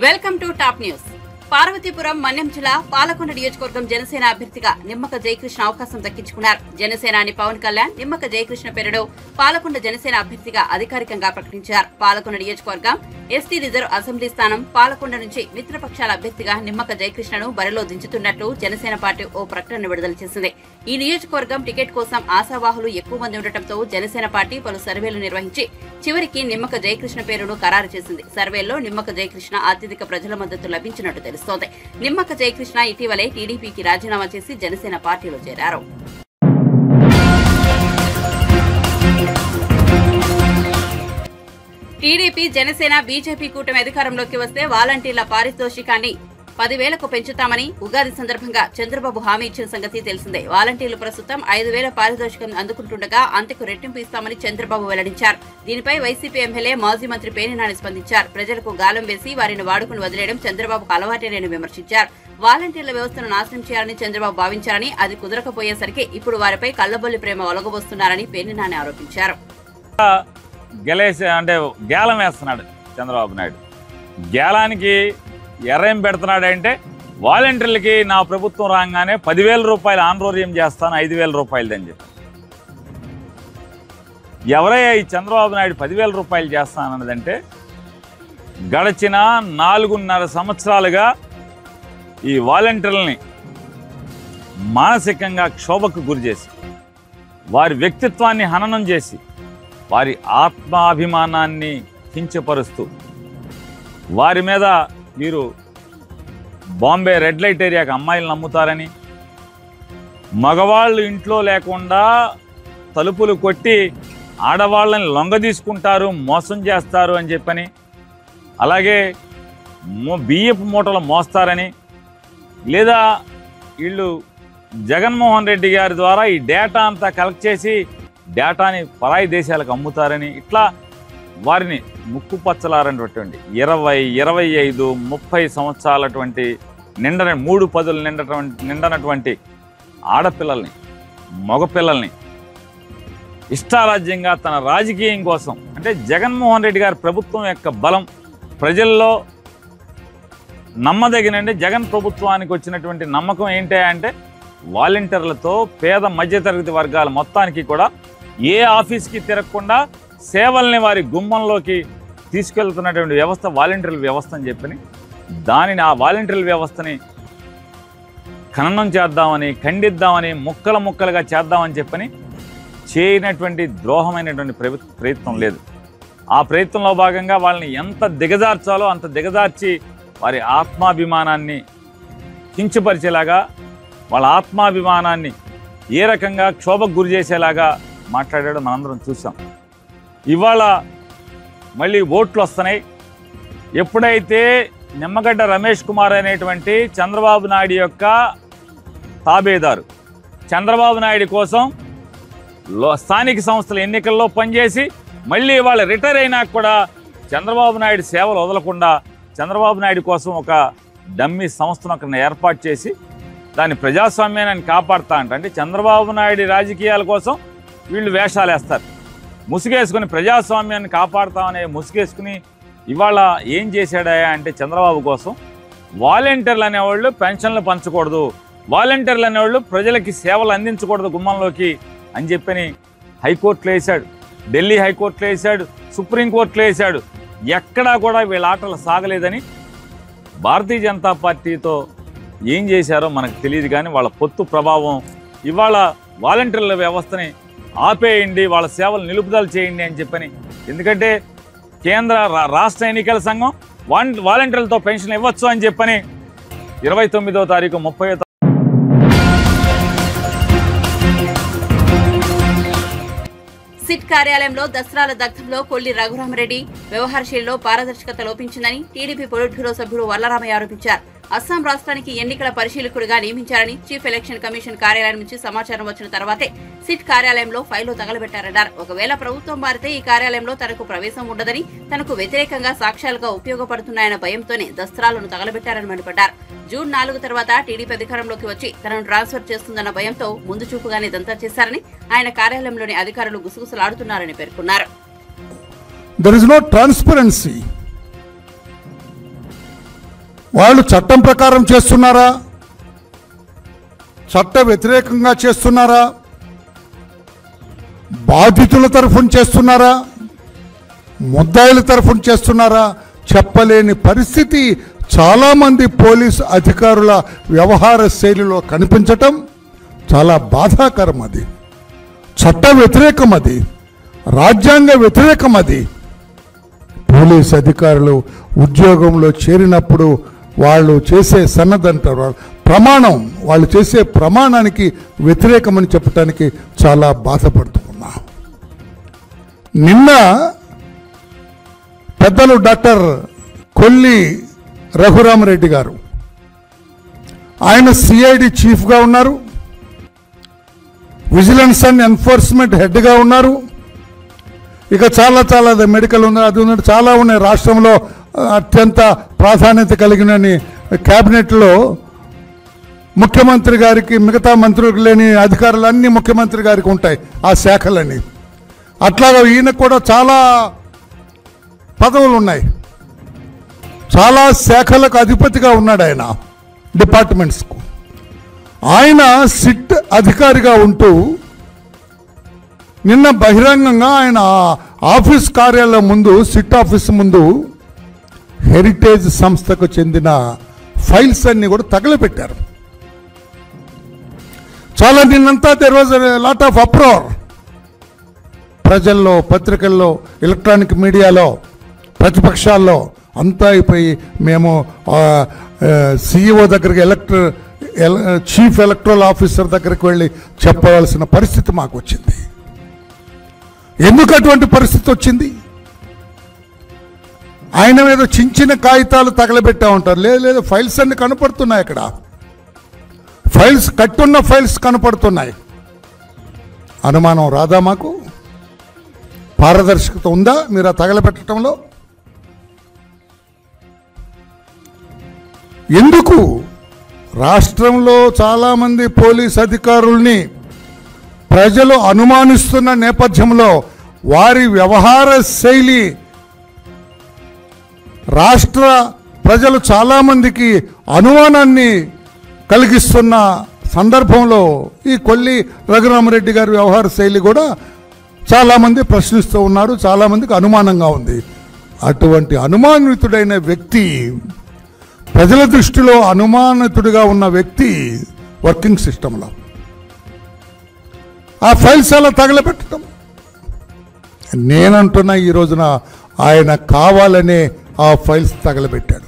Welcome to top news Parvathipuram Manyam జిల్లా పాలకొండ నియోజకవర్గం జనసేన అభ్యర్థిగా నిమ్మక జయకృష్ణ అవకాశం దక్కించుకున్నారు జనసేనాని పవన్ కళ్యాణ్ నిమ్మక జయకృష్ణ పేరును పాలకొండ జనసేన అభ్యర్థిగా అధికారికంగా ప్రకటించారు పాలకొండ నియోజకవర్గం ఎస్టీ రిజర్వ్ అసెంబ్లీ స్థానం పాలకొండ నుంచి మిత్రపక్షాల అభ్యర్థిగా నిమ్మక జయకృష్ణను బరిలో దించుతున్నట్లు జనసేన పార్టీ ఓ ప్రకటన విడుదల చేసింది ఈ నియోజకవర్గం టికెట్ కోసం ఆశావాహులు ఎక్కువ మంది ఉండటంతో జనసేన పార్టీ పలు సర్వేలు నిర్వహించి చివరికి నిమ్మక జయకృష్ణ పేరును ఖరారు చేసింది సర్వేలో నిమ్మక జయకృష్ణ అత్యధిక ప్రజల మద్దతు లభించినట్టు తెలుస్తోంది నిమ్మక జయకృష్ణ ఇటీవలే టీడీపీకి రాజీనామా చేసి జనసేన పార్టీలో చేరారు టీడీపీ జనసేన బీజేపీ కూటమి అధికారంలోకి వస్తే వాలంటీర్ల పారితోషికాన్ని పదివేలకు పెంచుతామని ఉగాది సందర్భంగా చంద్రబాబు హామీ ఇచ్చిన సంగతి తెలిసిందే వాలంటీర్లు ప్రస్తుతం ఐదు వేల పారితోషికం అందుకుంటుండగా అంతకు రెట్టింపు ఇస్తామని చంద్రబాబు వెల్లడించారు దీనిపై వైసీపీ ఎమ్మెల్యే మాజీ మంత్రి పేర్నినాని స్పందించారు ప్రజలకు గాలం వేసి వారిని వాడుకుని వదిలేయడం చంద్రబాబుకు అలవాటేనని విమర్శించారు వాలంటీర్ల వ్యవస్థను నాశనం చేయాలని చంద్రబాబు భావించారని అది కుదరకపోయేసరికి ఇప్పుడు వారిపై కళ్లబొల్లి ప్రేమ ఒలగబోస్తున్నారని పేర్నినాని ఆరోపించారు గెలేసి అంటే గేలం వేస్తున్నాడు చంద్రబాబు నాయుడు గేలానికి ఎర్రేం పెడుతున్నాడు అంటే వాలంటీర్లకి నా ప్రభుత్వం రాగానే పదివేల రూపాయలు ఆన్రోర్యం చేస్తాను ఐదు వేల రూపాయలు అని చెప్పి ఎవరయ్యా ఈ చంద్రబాబు నాయుడు పదివేల రూపాయలు చేస్తానన్నదంటే గడిచిన నాలుగున్నర సంవత్సరాలుగా ఈ వాలంటీర్లని మానసికంగా క్షోభకు గురి చేసి వారి వ్యక్తిత్వాన్ని హననం చేసి వారి ఆత్మాభిమానాన్ని కించపరుస్తూ వారి మీద మీరు బాంబే రెడ్ లైట్ ఏరియాకి అమ్మాయిలను నమ్ముతారని మగవాళ్ళు ఇంట్లో లేకుండా తలుపులు కొట్టి ఆడవాళ్ళని లొంగ తీసుకుంటారు మోసం చేస్తారు అని చెప్పని అలాగే మో బియ్యపు మూటలు మోస్తారని లేదా వీళ్ళు జగన్మోహన్ రెడ్డి గారి ద్వారా ఈ డేటా అంతా కలెక్ట్ చేసి డేటాని పరాయి దేశాలకు అమ్ముతారని ఇట్లా వారిని ముక్కు పచ్చలారనటువంటి ఇరవై ఇరవై ఐదు ముప్పై సంవత్సరాలటువంటి నిండన మూడు పదులు నిండటువంటి నిండనటువంటి ఆడపిల్లల్ని మగపిల్లల్ని ఇష్టారాజ్యంగా తన రాజకీయం కోసం అంటే జగన్మోహన్ రెడ్డి గారి ప్రభుత్వం యొక్క బలం ప్రజల్లో నమ్మదగినండి జగన్ ప్రభుత్వానికి వచ్చినటువంటి నమ్మకం ఏంటి అంటే వాలంటీర్లతో పేద మధ్యతరగతి వర్గాల మొత్తానికి కూడా ఏ ఆఫీస్కి తిరగకుండా సేవల్ని వారి గుమ్మంలోకి తీసుకెళ్తున్నటువంటి వ్యవస్థ వాలంటీర్ల వ్యవస్థ అని చెప్పని దానిని ఆ వాలంటీర్ల వ్యవస్థని ఖననం చేద్దామని ఖండిద్దామని ముక్కల ముక్కలుగా చేద్దామని చెప్పని చేయనటువంటి ద్రోహమైనటువంటి ప్రభు- ప్రయత్నం లేదు ఆ ప్రయత్నంలో భాగంగా వాళ్ళని ఎంత దిగజార్చాలో అంత దిగజార్చి వారి ఆత్మాభిమానాన్ని కించపరిచేలాగా వాళ్ళ ఆత్మాభిమానాన్ని ఏ రకంగా క్షోభకు గురి చేసేలాగా మాట్లాడాడో మనందరం చూసాం ఇవాళ మళ్ళీ ఓట్లు వస్తున్నాయి ఎప్పుడైతే నిమ్మగడ్డ రమేష్ కుమార్ అనేటువంటి చంద్రబాబు నాయుడు యొక్క తాబేదారు చంద్రబాబు నాయుడు కోసం లో- స్థానిక సంస్థల ఎన్నికల్లో పనిచేసి మళ్ళీ వాళ్ళు రిటైర్ అయినాక కూడా చంద్రబాబు నాయుడు సేవలు వదలకుండా చంద్రబాబు నాయుడు కోసం ఒక డమ్మీ సంస్థను ఒకరిని ఏర్పాటు చేసి దాని ప్రజాస్వామ్యాన్ని కాపాడుతా అంట అంటే చంద్రబాబు నాయుడు రాజకీయాల కోసం వీళ్ళు వేషాలు వేస్తారు ముసుగేసుకుని ప్రజాస్వామ్యాన్ని కాపాడుతామనే ముసుగేసుకుని ఇవాళ ఏం చేశాడయా అంటే చంద్రబాబు కోసం వాలంటీర్లు అనేవాళ్ళు పెన్షన్లు పంచకూడదు వాలంటీర్లు అనేవాళ్ళు ప్రజలకి సేవలు అందించకూడదు గుమ్మంలోకి అని చెప్పని హైకోర్టులో వేశాడు ఢిల్లీ హైకోర్టులో వేశాడు సుప్రీంకోర్టులో వేశాడు ఎక్కడా కూడా వీళ్ళ ఆటలు సాగలేదని భారతీయ జనతా పార్టీతో ఏం చేశారో మనకు తెలియదు కానీ వాళ్ళ పొత్తు ప్రభావం ఇవాళ వాలంటీర్ల వ్యవస్థని ఆపేయండి వాళ్ళ సేవలు నిలుపుదల చేయండి అని చెప్పని ఎందుకంటే కేంద్ర రా- రాష్ట్ర ఎన్నికల సంఘం వాన్ వాలంటీర్లతో పెన్షన్ ఇవ్వచ్చు అని చెప్పని ఇరవై తొమ్మిదో తారీఖు ముప్పై సిట్ కార్యాలయంలో దసరాల దగ్ధంలో కొల్లి రఘురామరెడ్డి వ్యవహారశీలలో పారదర్శకత లోపించిందని టీడీపీ పొలిట్ బ్యూరో సభ్యుడు వల్లరామయ్య ఆరోపించారు అస్సాం రాష్ట్రానికి ఎన్నికల పరిశీలకుడిగా నియమించారని చీఫ్ ఎలక్షన్ కమిషన్ కార్యాలయం నుంచి సమాచారం వచ్చిన తర్వాతే సిట్ కార్యాలయంలో ఫైలు తగలబెట్టారన్నారు ఒకవేళ ప్రభుత్వం మారితే ఈ కార్యాలయంలో తనకు ప్రవేశం ఉండదని తనకు వ్యతిరేకంగా సాక్ష్యాలుగా ఉపయోగపడుతున్నాయన్న భయంతోనే దస్త్రాలను తగలబెట్టారని మండిపడ్డారు జూన్ నాలుగు తర్వాత టీడీపీ అధికారంలోకి వచ్చి తనను ట్రాన్స్ఫర్ చేస్తుందన్న భయంతో ముందు చూపుగానే ఇదంతా చేశారని ఆయన కార్యాలయంలోని అధికారులు గుసగుసలాడుతున్నారని పేర్కొన్నారు There is no transparency. వాళ్ళు చట్టం ప్రకారం చేస్తున్నారా చట్ట వ్యతిరేకంగా చేస్తున్నారా బాధితుల తరఫున చేస్తున్నారా ముద్దాయిల తరఫున చేస్తున్నారా చెప్పలేని పరిస్థితి చాలామంది పోలీస్ అధికారుల వ్యవహార శైలిలో కనిపించటం చాలా బాధాకరం అది చట్ట వ్యతిరేకం అది రాజ్యాంగ వ్యతిరేకం అది పోలీస్ అధికారులు ఉద్యోగంలో చేరినప్పుడు వాళ్ళు చేసే సన్నదంటారు ప్రమాణం వాళ్ళు చేసే ప్రమాణానికి వ్యతిరేకమని చెప్పడానికి చాలా బాధపడుతున్నా నిన్న పెద్దలు డాక్టర్ కొల్లి రఘురామరెడ్డి గారు ఆయన సిఐడి చీఫ్గా ఉన్నారు విజిలెన్స్ అండ్ ఎన్ఫోర్స్మెంట్ హెడ్గా ఉన్నారు ఇక చాలా చాలా అది మెడికల్ ఉంది అది ఉంది చాలా ఉన్నాయి రాష్ట్రంలో ఆ, అత్యంత ప్రాధాన్యత కలిగిన క్యాబినెట్లో ముఖ్యమంత్రి గారికి మిగతా మంత్రులకు లేని అధికారులు అన్ని ముఖ్యమంత్రి గారికి ఉంటాయి ఆ శాఖలన్నీ అట్లాగా ఈయన కూడా చాలా పదవులు ఉన్నాయి చాలా శాఖలకు అధిపతిగా ఉన్నాడు ఆయన డిపార్ట్మెంట్స్కు ఆయన సిట్ అధికారిగా ఉంటూ నిన్న బహిరంగంగా ఆయన ఆఫీస్ కార్యాలయం ముందు సిట్ ఆఫీస్ ముందు హెరిటేజ్ సంస్థకు చెందిన ఫైల్స్ అన్ని కూడా తగలబెట్టారు చాలా నిన్నంతా there was lot of uproar ప్రజల్లో పత్రికల్లో ఎలక్ట్రానిక్ మీడియాలో ప్రతిపక్షాల్లో అంతా అయిపోయి మేము సిఇఓ దగ్గరికి ఎలక్ట్ర ఎల- చీఫ్ ఎలక్ట్రల్ ఆఫీసర్ దగ్గరికి వెళ్ళి చెప్పవలసిన పరిస్థితి మాకు వచ్చింది ఎందుకు అటువంటి పరిస్థితి వచ్చింది ఆయన మీద చిన్న చిన్న కాగితాలు తగలబెట్టా ఉంటారు లేదు లేదు ఫైల్స్ అన్ని కనపడుతున్నాయి అక్కడ ఫైల్స్ కట్టున్న ఫైల్స్ కనపడుతున్నాయి అనుమానం రాదా మాకు పారదర్శకత ఉందా మీరు ఆ తగలబెట్టడంలో ఎందుకు రాష్ట్రంలో చాలామంది పోలీస్ అధికారుల్ని ప్రజలు అనుమానిస్తున్న నేపథ్యంలో వారి వ్యవహార శైలి రాష్ట్ర ప్రజలు చాలామందికి అనుమానాన్ని కలిగిస్తున్న సందర్భంలో ఈ కొల్లి రఘురామరెడ్డి గారి వ్యవహార శైలి కూడా చాలామంది ప్రశ్నిస్తూ ఉన్నారు చాలామందికి అనుమానంగా ఉంది అటువంటి అనుమానితుడైన వ్యక్తి ప్రజల దృష్టిలో అనుమానితుడిగా ఉన్న వ్యక్తి వర్కింగ్ సిస్టంలో ఆ ఫైల్స్ అలా తగలబెట్టడం నేనంటున్నా ఈ రోజున ఆయన కావాలనే ఆ ఫైల్స్ తగలబెట్టాడు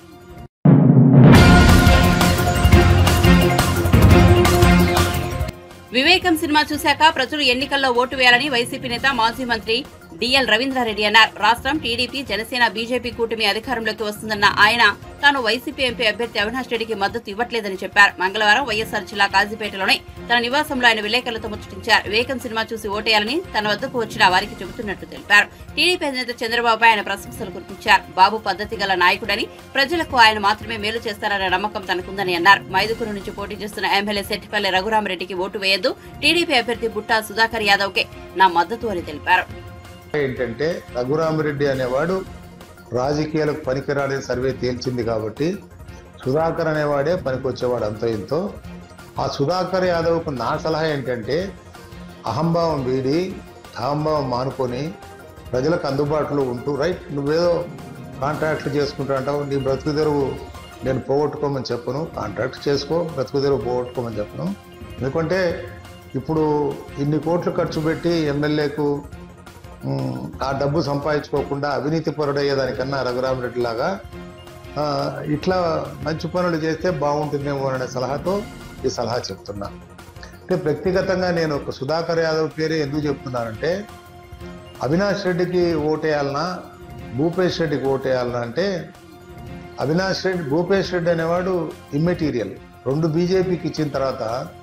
వివేకం సినిమా చూశాక ప్రజలు ఎన్నికల్లో ఓటు వేయాలని వైసీపీ నేత మాజీ మంత్రి డిఎల్ రవీంద్రారెడ్డి అన్నారు రాష్ట్రం టీడీపీ జనసేన బీజేపీ కూటమి అధికారంలోకి వస్తుందన్న ఆయన తాను వైసీపీ ఎంపీ అభ్యర్థి అవినాష్ రెడ్డికి మద్దతు ఇవ్వట్లేదని చెప్పారు మంగళవారం వైఎస్ఆర్ జిల్లా కాజీపేటలోని తన నివాసంలో ఆయన విలేకరులతో ముచ్చటించారు వివేకం సినిమా చూసి ఓటేయాలని తన వద్దకు వచ్చిన వారికి చెబుతున్నట్టు తెలిపారు టీడీపీ అధినేత చంద్రబాబు ఆయన ప్రశంసలు కురిపించారు బాబు పద్ధతి గల నాయకుడని ప్రజలకు ఆయన మాత్రమే మేలు చేస్తారన్న నమ్మకం తనకుందని అన్నారు మైదుకూరు నుంచి పోటీ చేస్తున్న ఎమ్మెల్యే సెట్టిపల్లి రఘురామరెడ్డికి ఓటు వేయొద్దు టీడీపీ అభ్యర్థి బుట్టా సుధాకర్ యాదవ్ కే నా మద్దతు అని తెలిపారు ఏంటంటే రఘురామిరెడ్డి అనేవాడు రాజకీయాలకు పనికిరాడని సర్వే తేల్చింది కాబట్టి సుధాకర్ అనేవాడే పనికొచ్చేవాడు అంతో ఇంతో ఆ సుధాకర్ యాదవ్కు నా సలహా ఏంటంటే అహంభావం వీడి అహంభావం మానుకొని ప్రజలకు అందుబాటులో ఉంటూ రైట్ నువ్వేదో కాంట్రాక్ట్లు చేసుకుంటా అంటావు నీ బ్రతుకు తెరువు నేను పోగొట్టుకోమని చెప్పను కాంట్రాక్ట్ చేసుకో బ్రతుకు తెరువు పోగొట్టుకోమని చెప్పను ఎందుకంటే ఇప్పుడు ఇన్ని కోట్లు ఖర్చు పెట్టి ఎమ్మెల్యేకు ఉమ్, ఆ డబ్బు సంపాదించుకోకుండా అవినీతి పరుడయ్యేదానికన్నా రఘురామరెడ్డి లాగా ఆ, ఇట్లా మంచి పనులు చేస్తే బాగుంటుందేమో అనే సలహాతో ఈ సలహా చెప్తున్నా అంటే వ్యక్తిగతంగా నేను ఒక సుధాకర్ యాదవ్ పేరే ఎందుకు చెప్తున్నానంటే అవినాష్ రెడ్డికి ఓటేయాలన్నా భూపేష్ రెడ్డికి ఓటేయాలన్నా అంటే అవినాష్ రెడ్డి భూపేష్ రెడ్డి అనేవాడు ఇమ్మెటీరియల్ రెండు బీజేపీకి ఇచ్చిన తర్వాత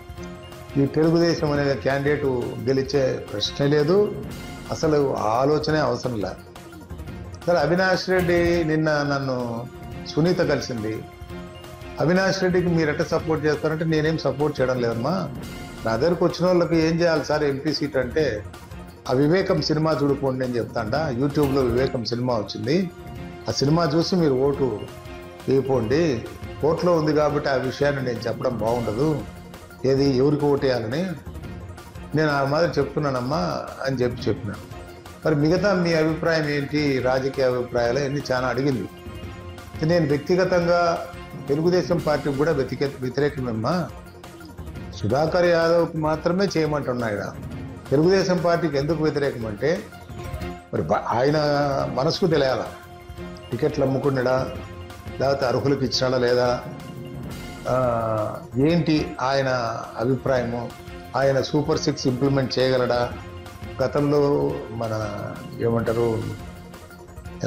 ఈ తెలుగుదేశం అనే క్యాండిడేట్ గెలిచే ప్రశ్నే లేదు అసలు ఆ ఆలోచనే అవసరం లేదు సరే అవినాష్ రెడ్డి నిన్న నన్ను సునీత కలిసింది అవినాష్ రెడ్డికి మీరు ఎట్లా సపోర్ట్ చేస్తారంటే నేనేం సపోర్ట్ చేయడం లేదమ్మా నా దగ్గరకు వచ్చిన వాళ్ళకి ఏం చేయాలి సార్ ఎంపీ సీట్ అంటే ఆ వివేకం సినిమా చూడుకోండి అని చెప్తాంట యూట్యూబ్లో వివేకం సినిమా వచ్చింది ఆ సినిమా చూసి మీరు ఓటు వేయిపోండి కోర్టులో ఉంది కాబట్టి ఆ విషయాన్ని నేను చెప్పడం బాగుండదు ఏది ఎవరికి ఓటేయాలని నేను ఆ మాదిరి చెప్తున్నానమ్మా అని చెప్పి చెప్పినాను మరి మిగతా మీ అభిప్రాయం ఏంటి రాజకీయ అభిప్రాయాలు అన్నీ చాలా అడిగింది నేను వ్యక్తిగతంగా తెలుగుదేశం పార్టీకి కూడా వ్యతిరేక వ్యతిరేకమేమ్మా సుధాకర్ యాదవ్కి మాత్రమే చేయమంటున్నా ఇక్కడ తెలుగుదేశం పార్టీకి ఎందుకు వ్యతిరేకం అంటే మరి బ- ఆయన మనసుకు తెలియాల టికెట్లు అమ్ముకున్నాడా లేకపోతే అర్హులకు ఇచ్చాడా లేదా ఆ, ఏంటి ఆయన అభిప్రాయము ఆయన సూపర్ సిక్స్ ఇంప్లిమెంట్ చేయగలడా గతంలో మన ఏమంటారు ఆ,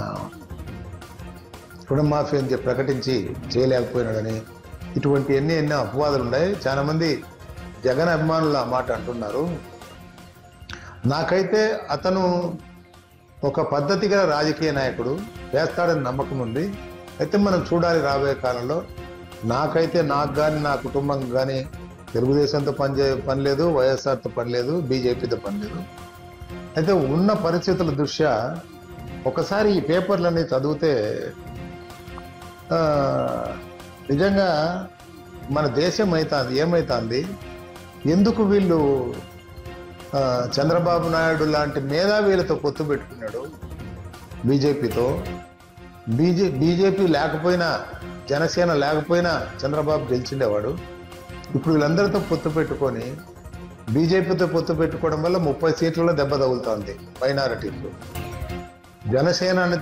రుణమాఫీ అని చెప్పి ప్రకటించి చేయలేకపోయినాడని ఇటువంటి ఎన్ని ఎన్నో అపవాదులు ఉన్నాయి చాలా మంది జగన్ అభిమానులు ఆ మాట అంటున్నారు నాకైతే అతను ఒక పద్ధతి గల రాజకీయ నాయకుడు వేస్తాడని నమ్మకం ఉంది అయితే మనం చూడాలి రాబోయే కాలంలో నాకైతే నాకు కానీ నా కుటుంబం కానీ తెలుగుదేశంతో పని చే పని లేదు వైఎస్ఆర్తో పని లేదు బీజేపీతో పని లేదు అయితే ఉన్న పరిస్థితుల దృష్ట్యా ఒకసారి ఈ పేపర్లన్నీ చదివితే ఆ, నిజంగా మన దేశం అవుతుంది ఏమవుతుంది ఎందుకు వీళ్ళు ఆ, చంద్రబాబు నాయుడు లాంటి మేధావీలతో పొత్తు పెట్టుకున్నాడు బీజేపీతో బీజే బీజేపీ లేకపోయినా జనసేన లేకపోయినా చంద్రబాబు గెలిచిండేవాడు ఇప్పుడు వీళ్ళందరితో పొత్తు పెట్టుకొని బీజేపీతో పొత్తు పెట్టుకోవడం వల్ల ముప్పై సీట్లలో దెబ్బ తగులుతోంది మైనారిటీలు జనసేనానితో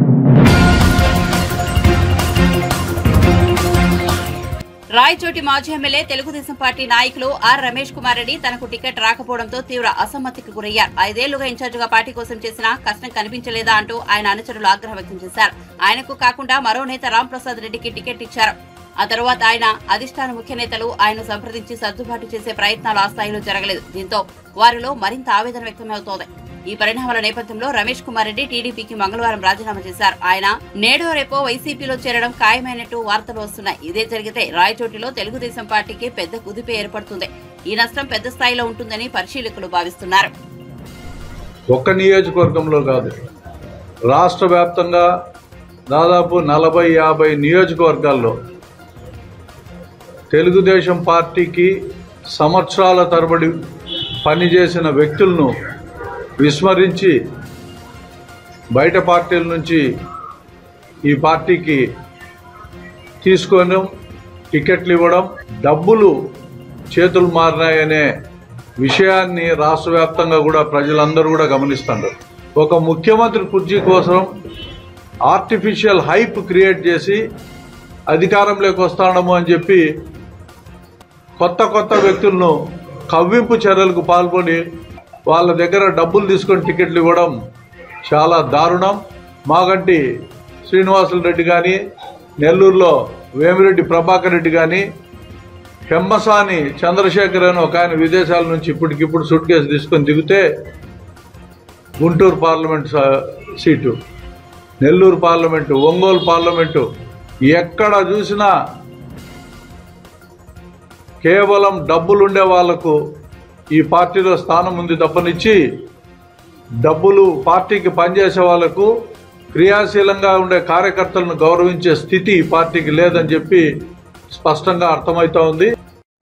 రాయచోటి మాజీ ఎమ్మెల్యే తెలుగుదేశం పార్టీ నాయకులు ఆర్ రమేష్ కుమార్ రెడ్డి తనకు టికెట్ రాకపోవడంతో తీవ్ర అసమ్మతికి గురయ్యారు ఐదేళ్లుగా ఇన్ఛార్జిగా పార్టీ కోసం చేసిన కష్టం కనిపించలేదా అంటూ ఆయన అనుచరులు ఆగ్రహం వ్యక్తం చేశారు ఆయనకు కాకుండా మరో నేత రాంప్రసాద్ రెడ్డికి టికెట్ ఇచ్చారు ఆ తరువాత ఆయన అధిష్టాన ముఖ్య నేతలు ఆయన సంప్రదించి సర్దుబాటు చేసే ప్రయత్నాలు ఆ స్థాయిలో జరగలేదు దీంతో వారిలో మరింత ఆవేదన వ్యక్తమవుతోంది ఈ పరిణామాల నేపథ్యంలో రమేష్ కుమార్ రెడ్డి టీడీపీకి మంగళవారం రాజీనామా చేశారు ఆయన నేడో రేపో వైసీపీలో చేరడం ఖాయమైనట్టు వార్తలు వస్తున్నాయి ఇదే జరిగితే రాయచోటిలో తెలుగుదేశం పార్టీకి పెద్ద కుదిపే ఏర్పడుతుంది ఈ నష్టం పెద్ద స్థాయిలో ఉంటుందని పరిశీలకులు భావిస్తున్నారు ఒక్క నియోజకవర్గంలో కాదు రాష్ట్ర వ్యాప్తంగా దాదాపు నలభై యాభై నియోజకవర్గాల్లో తెలుగుదేశం పార్టీకి సంవత్సరాల తరబడి పనిచేసిన వ్యక్తులను విస్మరించి బయట పార్టీల నుంచి ఈ పార్టీకి తీసుకోవడం టికెట్లు ఇవ్వడం డబ్బులు చేతులు మారినాయనే విషయాన్ని రాష్ట్ర వ్యాప్తంగా కూడా ప్రజలందరూ కూడా గమనిస్తున్నారు ఒక ముఖ్యమంత్రి కుర్చీ కోసం ఆర్టిఫిషియల్ హైప్ క్రియేట్ చేసి అధికారంలోకి వస్తాడము అని చెప్పి కొత్త కొత్త వ్యక్తులను కవ్వింపు చర్యలకు పాల్గొని వాళ్ళ దగ్గర డబ్బులు తీసుకొని టికెట్లు ఇవ్వడం చాలా దారుణం మాగంటి శ్రీనివాసులు రెడ్డి కానీ నెల్లూరులో వేమిరెడ్డి ప్రభాకర్ రెడ్డి కానీ పెమ్మసాని చంద్రశేఖర్ అని ఒక ఆయన విదేశాల నుంచి ఇప్పటికిప్పుడు సూట్ కేసు తీసుకొని దిగితే గుంటూరు పార్లమెంట్ స- seat Nellore parliament Ongole parliament ఎక్కడ చూసినా కేవలం డబ్బులుండే వాళ్లకు ఈ పార్టీలో స్థానం ఉంది తప్పనిచ్చి డబ్బులు పార్టీకి పనిచేసే వాళ్లకు క్రియాశీలంగా ఉండే కార్యకర్తలను గౌరవించే స్థితి ఈ పార్టీకి లేదని చెప్పి స్పష్టంగా అర్థమవుతా ఉంది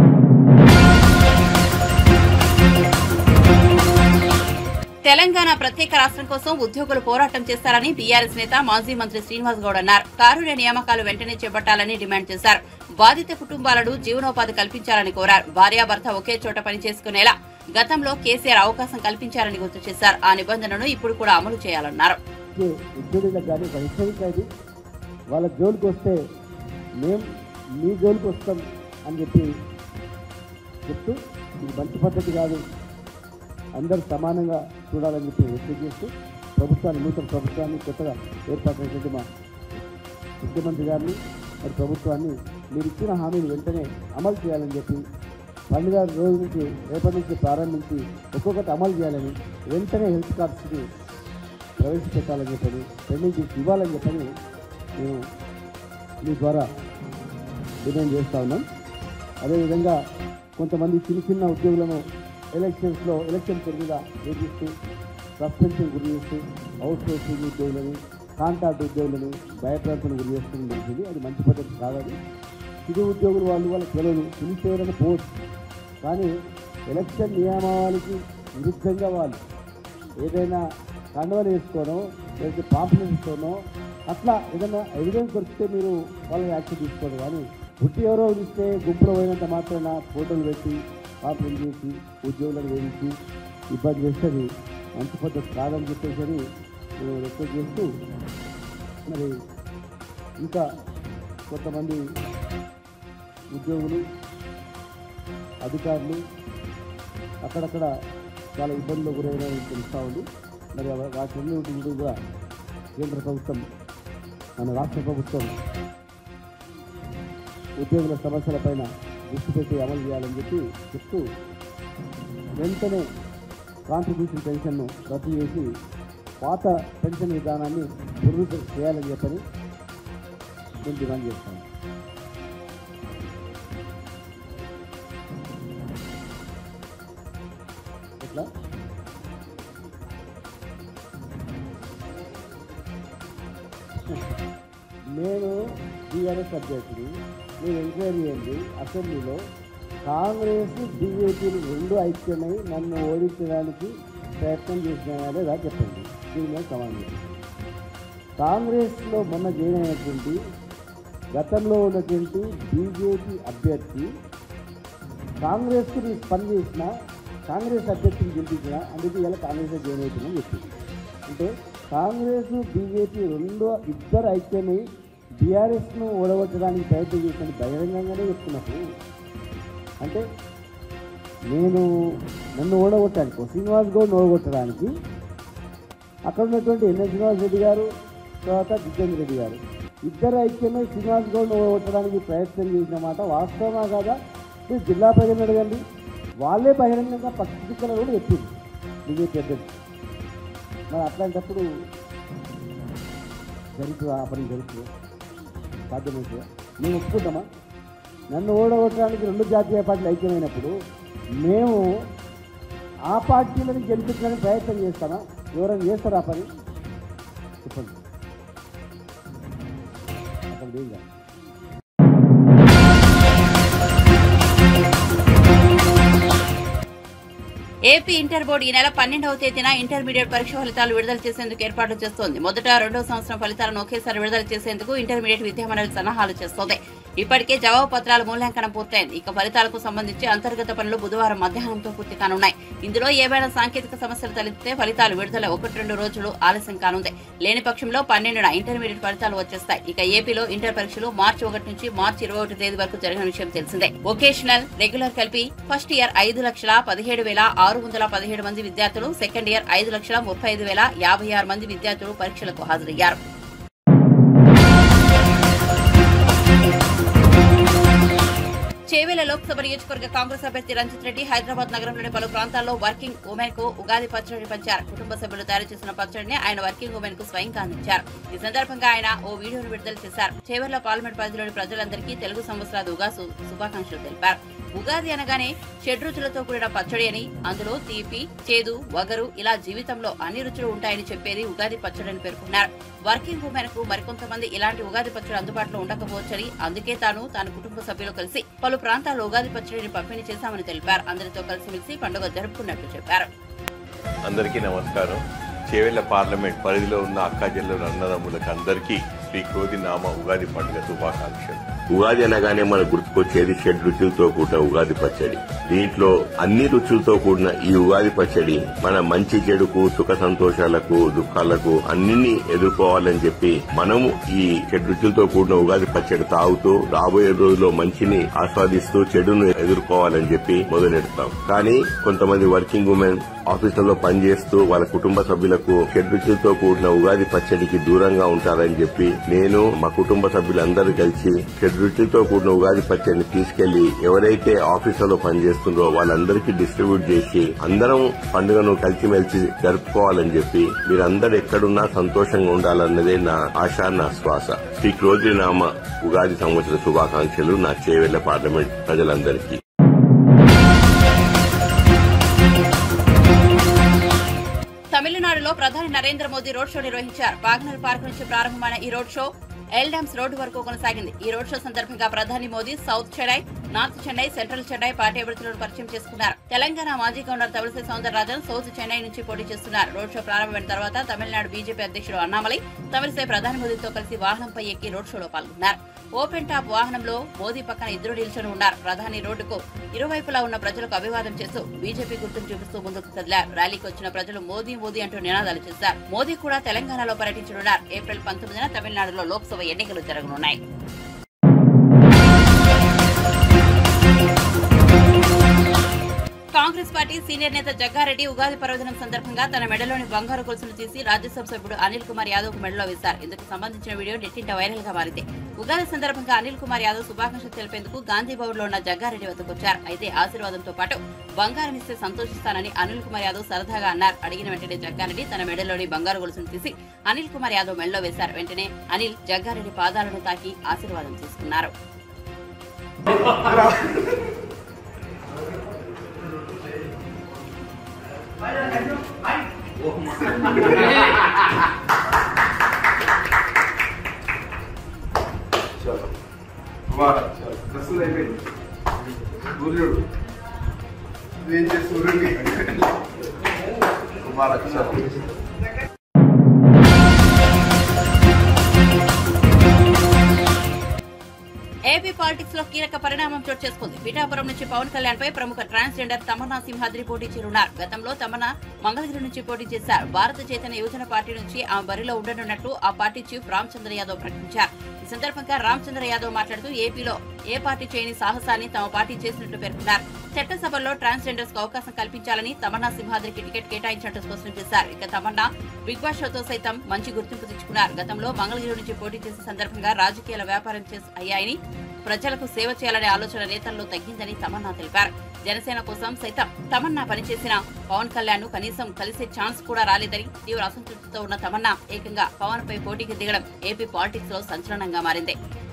తెలంగాణ ప్రత్యేక రాష్ట్రం కోసం ఉద్యోగులు పోరాటం చేస్తారని బీఆర్ఎస్ నేత మాజీ మంత్రి శ్రీనివాస్ గౌడ్ అన్నారు కారుణ్య నియామకాలు వెంటనే చేపట్టాలని డిమాండ్ చేశారు బాధిత కుటుంబాలను జీవనోపాధి కల్పించాలని కోరారు భార్యాభర్త ఒకే చోట పనిచేసుకునేలా గతంలో కేసీఆర్ అవకాశం కల్పించారని గుర్తు చేశారు ఆ నిబంధనను ఇప్పుడు కూడా అమలు చేయాలన్నారు వచ్చే ఉద్యోగులకు కానీ ఒక హెచ్చరిక ఇది వాళ్ళ జోలికి వస్తే మేము మీ జోలికి వస్తాం అని చెప్పి చెప్తూ ఇది మంచి పద్ధతి కాదు అందరూ సమానంగా చూడాలని చెప్పి హెచ్చరిక చేస్తూ ప్రభుత్వాన్ని నూతన ప్రభుత్వాన్ని కొత్తగా ఏర్పాటైనటువంటి మా ముఖ్యమంత్రి గారిని మరి ప్రభుత్వాన్ని మీరు ఇచ్చిన హామీని వెంటనే అమలు చేయాలని చెప్పి పండుగ రోజు నుంచి రేపటి నుంచి ప్రారంభించి ఒక్కొక్కటి అమలు చేయాలని వెంటనే హెల్త్ కార్డ్స్కి ప్రవేశపెట్టాలని చెప్పని ట్రైనింగ్ తీసి ఇవ్వాలని చెప్పని మేము మీ ద్వారా డిమాండ్ చేస్తూ ఉన్నాం అదేవిధంగా కొంతమంది చిన్న చిన్న ఉద్యోగులను ఎలక్షన్స్లో ఎలక్షన్ పేరు మీద వేధిస్తూ సస్పెన్షన్ గురి చేస్తూ అవుట్ సోర్సింగ్ ఉద్యోగులని కాంట్రాక్ట్ ఉద్యోగులను భయప్రాంతం గురి చేస్తుంది మంచిది అది మంచి పద్ధతి కాదని ఇది ఉద్యోగులు వాళ్ళు వాళ్ళకి తెలియదు పిలిస్తే ఎవరైనా పోవచ్చు కానీ ఎలక్షన్ నియమావళికి విరుద్ధంగా వాళ్ళు ఏదైనా కండవలు వేసుకోనో లేకపోతే పాంప్లెట్ ఇస్తానో అట్లా ఏదైనా ఎవిడెన్స్ దొరికితే మీరు వాళ్ళని యాక్షన్ తీసుకోండి కానీ పుట్టి ఎవరో ఇస్తే గుంపులో పోయినంత మాత్రాన ఫోటోలు పెట్టి పాంప్లెట్ చేసి ఉద్యోగులను వేయించి ఇబ్బంది చేస్తే అది మంచి పద్ధతి కాదని చెప్పేసి అని నేను రిక్వెస్ట్ చేస్తూ మరి ఇంకా కొంతమంది ఉద్యోగులు అధికారులు అక్కడక్కడ చాలా ఇబ్బందులు గురైన తెలుస్తూ ఉంది మరి అవ- వాటన్నిటి కూడా కేంద్ర ప్రభుత్వం మన రాష్ట్ర ప్రభుత్వం ఉద్యోగుల సమస్యలపైన దృష్టి పెట్టి అమలు చేయాలని చెప్పి చెప్తూ వెంటనే కాంట్రిబ్యూషన్ పెన్షన్ను రద్దు చేసి పాత పెన్షన్ విధానాన్ని పునరుద్ధ చేయాలని చెప్పని నేను డిమాండ్ చేస్తాను ఎట్లా నేను బీఆర్ఎస్ అభ్యర్థిని మీరు ఎంక్వైరీ చేయండి అసెంబ్లీలో కాంగ్రెస్ బీజేపీలు రెండు ఐక్యమై నన్ను ఓడించడానికి ప్రయత్నం చేసినా లేదా చెప్పండి దీని మీద సమాధానం చెప్పండి. కాంగ్రెస్లో మొన్న జాయిన్ అయినటువంటి గతంలో ఉన్నటువంటి బీజేపీ అభ్యర్థి కాంగ్రెస్కి నేను పని చేసిన కాంగ్రెస్ అభ్యర్థిని గెలిపించిన అందుకే ఇలా కాంగ్రెస్ జాయిన్ అవుతుందని చెప్పింది అంటే కాంగ్రెస్ బీజేపీ రెండు ఇద్దరు ఐక్యమై బీఆర్ఎస్ను ఓడగొట్టడానికి ప్రయత్నం చేసిన బహిరంగంగానే చెప్తున్నప్పుడు అంటే నేను నన్ను ఓడగొట్టడానికి శ్రీనివాస్ గౌడ్ ఓడగొట్టడానికి అక్కడ ఉన్నటువంటి ఎన్ఎస్ శ్రీనివాస్ రెడ్డి గారు తర్వాత జితేంద్ర రెడ్డి గారు ఇద్దరు ఐక్యమై శ్రీనివాస్ గౌడ్ ఓడగొట్టడానికి ప్రయత్నం చేసిన మాట వాస్తవమా కాదా మీరు జిల్లా ప్రజలను అడగండి వాళ్ళే బహిరంగంగా పత్రికలు కూడా చెప్పింది బీజేపీ అభ్యర్థి మరి అట్లాంటప్పుడు జరుగుతుందా ఆ పని జరుగుతుందా సాధ్యమవుతుందా మేము ఒప్పుకుంటామా నన్ను ఓడగొట్టడానికి రెండు జాతీయ పార్టీలు ఐక్యమైనప్పుడు మేము ఆ పార్టీలను గెలిపించడానికి ప్రయత్నం చేస్తామా ఎవరైనా చేస్తారా ఆ పని చెప్పండి అక్కడ ఏం కాదు ఏపీ ఇంటర్ బోర్డు ఈ నెల పన్నెండవ తేదీన ఇంటర్మీడియట్ పరీక్ష ఫలితాలు విడుదల చేసేందుకు ఏర్పాట్లు చేస్తోంది మొదట రెండో సంవత్సరం ఫలితాలను ఒకేసారి విడుదల చేసేందుకు ఇంటర్మీడియట్ విద్యామండలి సన్నాహాలు చేస్తోంది ఇప్పటికే జవాబు పత్రాల మూల్యాంకనం పూర్తయింది ఇక ఫలితాలకు సంబంధించి అంతర్గత పనులు బుధవారం మధ్యాహ్నంతో పూర్తి కానున్నాయి ఇందులో ఏవైనా సాంకేతిక సమస్యలు తలెత్తితే ఫలితాలు విడుదల ఒకటి రెండు రోజులు ఆలస్యం కానుంది లేని పక్షంలో పన్నెండున ఇంటర్మీడియట్ ఫలితాలు వచ్చేస్తాయి ఇక ఏపీలో ఇంటర్ పరీక్షలు మార్చి ఒకటి నుంచి మార్చి ఇరవై ఒకటి తేదీ వరకు జరిగిన విషయం తెలిసిందే వొకేషనల్ రెగ్యులర్ కలిపి ఫస్ట్ ఇయర్ ఐదు లక్షల పదిహేడు వేల ఆరు వందల పదిహేడు మంది విద్యార్థులు సెకండ్ ఇయర్ ఐదు లక్షల ముప్పై ఐదు వేల యాభై ఆరు మంది విద్యార్థులు పరీక్షలకు హాజరయ్యారు చేవేల లోక్సభ నియోజకవర్గ కాంగ్రెస్ అభ్యర్థి రంజిత్ రెడ్డి హైదరాబాద్ నగరంలోని పలు ప్రాంతాల్లో వర్కింగ్ ఉమెన్ కు ఉగాది పచ్చడిని పంచారు కుటుంబ సభ్యులు తయారు చేసిన పచ్చడిని ఆయన వర్కింగ్ ఉమెన్ కు స్వయంగా అందించారు ఈ సందర్భంగా ఆయన ఓ వీడియోను విడుదల చేశారు చేవెళ్ల పార్లమెంట్ పరిధిలోని ప్రజలందరికీ తెలుగు సంవత్సరాది ఉగా సు- శుభాకాంక్షలు తెలిపారు ఉగాది అనగానే షడ్రుచులతో కూడిన పచ్చడి అని అందులో తీపి చేదు వగరు ఇలా జీవితంలో అన్ని రుచులు ఉంటాయని చెప్పేది ఉగాది పచ్చడి అని పేర్కొన్నారు వర్కింగ్ ఉమెన్ కు మరికొంతమంది ఇలాంటి ఉగాది పచ్చడి అందుబాటులో ఉండకపోవచ్చని అందుకే తాను తన కుటుంబ సభ్యులు కలిసి పలు ప్రాంతాల్లో ఉగాది పచ్చడిని పంపిణీ చేశామని తెలిపారు అందరితో కలిసిమెలిసి పండుగ జరుపుకున్నట్లు చెప్పారు అందరికీ నమస్కారం చేవెళ్ల పార్లమెంట్ పరిధిలో ఉన్న అక్క జిల్లాల అన్నదమ్ములకు అందరికీ శ్రీ కోది నామ ఉగాది పండుగ శుభాకాంక్షలు ఉగాది అనగానే మనకు గుర్తుకొచ్చేది షడ్ రుచులతో కూడిన ఉగాది పచ్చడి దీంట్లో అన్ని రుచులతో కూడిన ఈ ఉగాది పచ్చడి మన మంచి చెడుకు సుఖ సంతోషాలకు దుఃఖాలకు అన్నిని ఎదుర్కోవాలని చెప్పి మనము ఈ షడ్ రుచులతో కూడిన ఉగాది పచ్చడి తాగుతూ రాబోయే రోజుల్లో మంచిని ఆస్వాదిస్తూ చెడును ఎదుర్కోవాలని చెప్పి మొదలెడతాం కానీ కొంతమంది వర్కింగ్ ఉమెన్ ఆఫీసులలో పనిచేస్తూ వాళ్ళ కుటుంబ సభ్యులకు షడ్ రుచులతో కూడిన ఉగాది పచ్చడికి దూరంగా ఉంటారని చెప్పి నేను మా కుటుంబ సభ్యులందరూ కలిసి షడ్ రుచులతో కూడిన ఉగాది పచ్చడిని తీసుకెళ్లి ఎవరైతే ఆఫీసులో పనిచేస్తుందో వాళ్ళందరికీ డిస్ట్రిబ్యూట్ చేసి అందరం పండుగను కలిసిమెలిసి జరుపుకోవాలని చెప్పి మీరందరూ ఎక్కడున్నా సంతోషంగా ఉండాలన్నదే నా ఆశ నా శ్వాస శ్రీ క్రోధినామ ఉగాది సంవత్సర శుభాకాంక్షలు నా చేవెళ్ల పార్లమెంట్ ప్రజలందరికీ తమిళనాడులో తమిళనాడులో ప్రధాని నరేంద్ర మోదీ రోడ్ షో నిర్వహించారు బాగ్నర్ పార్క్ నుంచి ప్రారంభమైన ఈ రోడ్ షో ఎల్డామ్స్ రోడ్డు వరకు కొనసాగింది ఈ రోడ్ షో సందర్భంగా ప్రధాని Modi south Chennai north Chennai central Chennai party అభ్యర్థులను పరిచయం చేసుకున్నారు తెలంగాణ మాజీ గవర్నర్ తమిళసై సౌందరరాజన్ సౌత్ చెన్నై నుంచి పోటీ చేస్తున్నారు రోడ్ షో ప్రారంభమైన తర్వాత తమిళనాడు బీజేపీ అధ్యక్షుడు అన్నామలై తమిళసై ప్రధాని మోదీతో కలిసి వాహనంపై ఎక్కి రోడ్ షోలో పాల్గొన్నారు ఓపెన్ టాప్ వాహనంలో మోదీ పక్కన ఇద్దరు నిల్చొని ఉన్నారు ప్రధాని రోడ్డుకు ఇరువైపులా ఉన్న ప్రజలకు అభివాదం చేస్తూ బీజేపీ గుర్తును చూపిస్తూ ముందుకు కదిలారు ర్యాలీకి వచ్చిన ప్రజలు మోదీ మోదీ అంటూ నినాదాలు చేశారు మోదీ కూడా తెలంగాణలో పర్యటించనున్నారు ఏప్రిల్ పంతొమ్మిదిన తమిళనాడులో లోక్సభ ఎన్నికలు జరగనున్నాయి కాంగ్రెస్ పార్టీ సీనియర్ నేత జగ్గారెడ్డి ఉగాది పర్వదినం సందర్భంగా తన మెడలోని బంగారు గొలుసును తీసి రాజ్యసభ సభ్యుడు అనిల్ కుమార్ యాదవ్ కు మెడలో వేశారు ఇందుకు సంబంధించిన వీడియో నెట్టింట వైరల్ గా మారింది ఉగాది సందర్భంగా అనిల్ కుమార్ యాదవ్ శుభాకాంక్షలు తెలిపేందుకు గాంధీ భవన్ లో ఉన్న జగ్గారెడ్డి వద్దకు వచ్చారు అయితే ఆశీర్వాదంతో పాటు బంగారం ఇస్తే సంతోషిస్తానని అనిల్ కుమార్ యాదవ్ సరదాగా అన్నారు అడిగిన వెంటనే జగ్గారెడ్డి తన మెడలోని బంగారు గొలుసును తీసి అనిల్ కుమార్ యాదవ్ మెడలో వేశారు వెంటనే అనిల్ జగ్గారెడ్డి పాదాలను తాకి ఆశీర్వాదం తీసుకున్నారు సూర్యుడు ఏం చేసి సూర్యుడికి కుమార్ అక్షరం ఏపీ పాలిటిక్స్ లో కీలక పరిణామం చోటు చేసుకుంది పిఠాపురం నుంచి పవన్ కళ్యాణ్ పై ప్రముఖ ట్రాన్స్జెండర్ తమన్నా సింహాద్రి పోటీ చేరున్నారు గతంలో తమన్నా మంగళగిరి నుంచి పోటీ చేశారు భారత చైతన్య యువజన పార్టీ నుంచి ఆ బరిలో ఉండనున్నట్లు ఆ పార్టీ చీఫ్ రామచంద్ర యాదవ్ ప్రకటించారు ఈ సందర్భంగా రామచంద్ర యాదవ్ మాట్లాడుతూ ఏపీలో ఏ పార్టీ చేయని సాహసాన్ని తమ పార్టీ చేసినట్లు పేర్కొన్నారు చట్టసభల్లో ట్రాన్స్జెండర్స్ కు అవకాశం కల్పించాలని తమన్నా సింహాద్రికి టికెట్ కేటాయించినట్టు స్పష్టం చేశారు ఇక తమన్నా బిగ్ బాస్ షోతో సైతం మంచి గుర్తింపు తెచ్చుకున్నారు గతంలో మంగళగిరి నుంచి పోటీ చేసే సందర్భంగా రాజకీయాల వ్యాపారం చేసి అయ్యాయని ప్రజలకు సేవ చేయాలనే ఆలోచన నేతల్లో తగ్గిందని తమన్నా తెలిపారు జనసేన కోసం సైతం తమన్నా పనిచేసిన పవన్ కళ్యాణ్ ను కనీసం కలిసే ఛాన్స్ కూడా రాలేదని తీవ్ర అసంతృప్తితో ఉన్న తమన్నా ఏకంగా పవన్ పై పోటీకి దిగడం ఏపీ పాలిటిక్స్ లో సంచలనంగా మారింది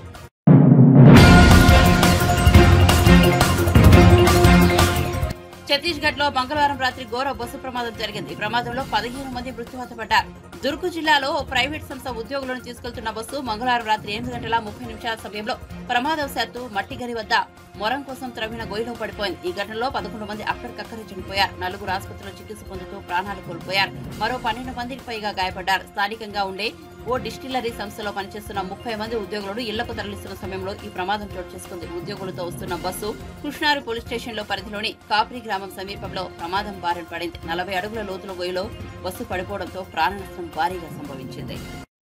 ఛత్తీస్గఢ్ లో మంగళవారం రాత్రి ఘోర బస్సు ప్రమాదం జరిగింది ఈ ప్రమాదంలో పదిహేను మంది మృత్యువాత పడ్డారు దుర్గు జిల్లాలో ఓ ప్రైవేట్ సంస్థ ఉద్యోగులను తీసుకెళ్తున్న బస్సు మంగళవారం రాత్రి ఎనిమిది గంటల ముప్పై నిమిషాల సమయంలో ప్రమాదవశాత్తు మట్టిగరి వద్ద మొరం కోసం త్రవ్విన గొయ్యిలో పడిపోయింది ఈ ఘటనలో పదకొండు మంది అక్కడికక్కడే చనిపోయారు నలుగురు ఆసుపత్రిలో చికిత్స పొందుతూ ప్రాణాలు కోల్పోయారు మరో పన్నెండు మందికి పైగా గాయపడ్డారు స్థానికంగా ఉండే ఓ డిస్టిలరీ సంస్థలో పనిచేస్తున్న ముప్పై మంది ఉద్యోగులను ఇళ్లకు తరలిస్తున్న సమయంలో ఈ ప్రమాదం చోటు చేసుకుంది ఉద్యోగులతో వస్తున్న బస్సు కృష్ణారు పోలీస్ స్టేషన్ లో పరిధిలోని కాప్రి గ్రామం సమీపంలో ప్రమాదం బారిన పడింది నలభై అడుగుల లోతుల గొయ్యిలో బస్సు పడిపోవడంతో ప్రాణ నష్టం భారీగా సంభవించింది